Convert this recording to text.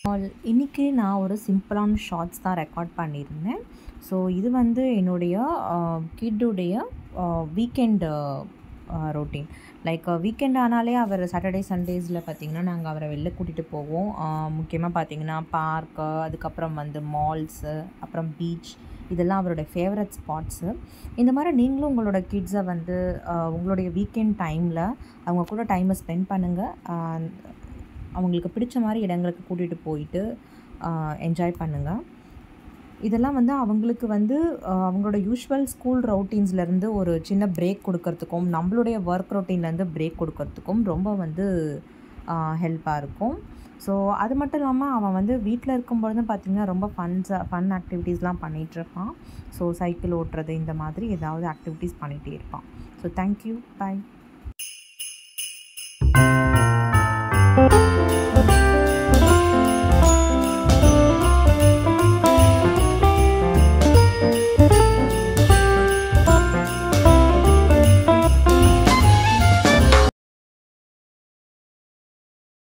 all இன்றைக்கி நான் ஒரு சிம்பிளான ஷார்ட்ஸ் தான் ரெக்கார்ட் பண்ணியிருந்தேன் ஸோ இது வந்து என்னுடைய கிட்டுடைய வீக்கெண்டு ரொட்டீன் லைக் வீக்கெண்ட் ஆனாலே அவர் சாட்டர்டே சண்டேஸில் பார்த்திங்கன்னா நாங்கள் அவரை வெளில கூட்டிகிட்டு போவோம் முக்கியமாக பார்த்திங்கன்னா பார்க்கு அதுக்கப்புறம் வந்து மால்ஸு அப்புறம் பீச் இதெல்லாம் அவருடைய ஃபேவரட் ஸ்பாட்ஸு இந்த மாதிரி நீங்களும் உங்களோட கிட்ஸை வந்து உங்களுடைய வீக்கெண்ட் டைமில் அவங்க கூட டைமை ஸ்பெண்ட் பண்ணுங்கள் அவங்களுக்கு பிடிச்ச மாதிரி இடங்களுக்கு கூட்டிகிட்டு போயிட்டு என்ஜாய் பண்ணுங்கள் இதெல்லாம் வந்து அவங்களுக்கு வந்து அவங்களோட யூஷுவல் ஸ்கூல் ரவுட்டீன்ஸ்லேருந்து ஒரு சின்ன பிரேக் கொடுக்கறதுக்கும் நம்மளுடைய ஒர்க் ரொட்டீன்லேருந்து பிரேக் கொடுக்கறதுக்கும் ரொம்ப வந்து ஹெல்ப்பாக இருக்கும் ஸோ அது மட்டும் இல்லாமல் அவன் வந்து வீட்டில் இருக்கும்பொழுதும் பார்த்திங்கன்னா ரொம்ப ஃபன்ஸாக ஃபன் ஆக்டிவிட்டீஸ்லாம் பண்ணிகிட்ருப்பான் ஸோ சைக்கிள் ஓட்டுறது இந்த மாதிரி ஏதாவது ஆக்டிவிட்டீஸ் பண்ணிகிட்டே இருப்பான் ஸோ தேங்க்யூ பாய்